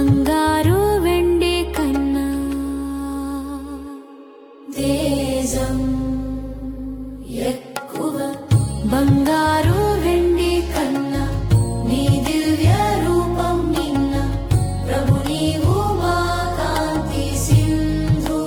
బంగారు వెండి కన్నా దేశం ఎక్కువ బంగారు వెండి కన్నా నీ దివ్య రూపం నిన్న ప్రభు నీవు మా కాంతి సింధు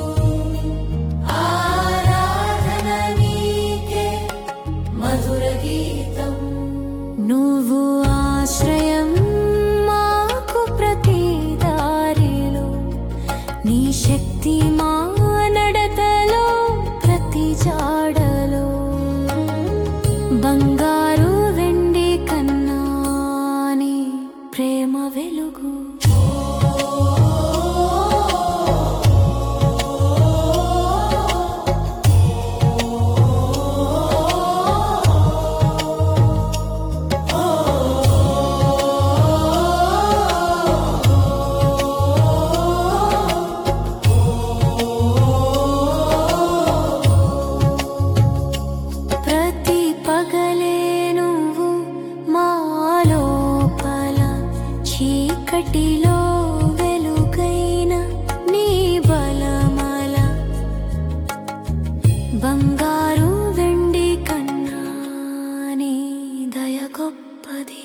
ఆరాధన నీకే మధుర గీతం నువ్వు ఆశ్రయం మాకు ప్రతి దారిలో నీ శక్తి మా నడతలో ప్రతి జాడలో బంగారు వెండి కన్నా నీ ప్రేమ వెలుగు ప్రతి పగలే నువ్వు మా లోపల చీకటిలో వెలుగైన నీ బలమల బంగారు వెండి కన్నా నీ దయ గొప్పది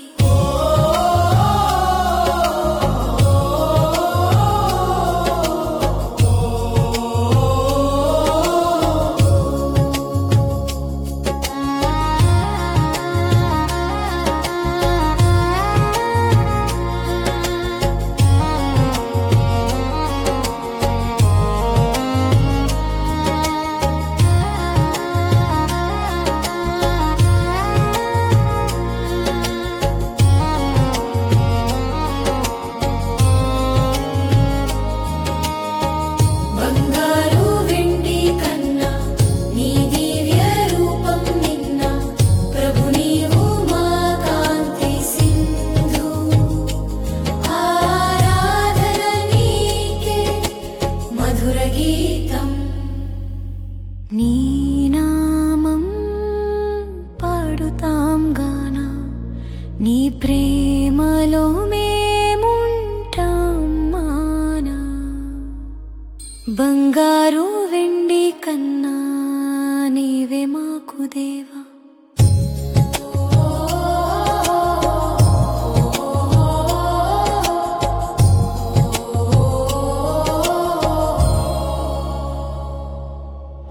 బంగారు వెండి కన్నా నీ దివ్య రూపం నిన్న ప్రభు నీవు మా కాంతి సింధు ఆరాధన నీకే మధుర గీతం నీ నామం పాడుతాం గానా నీ ప్రేమలో మేముంటాం మానా బంగారు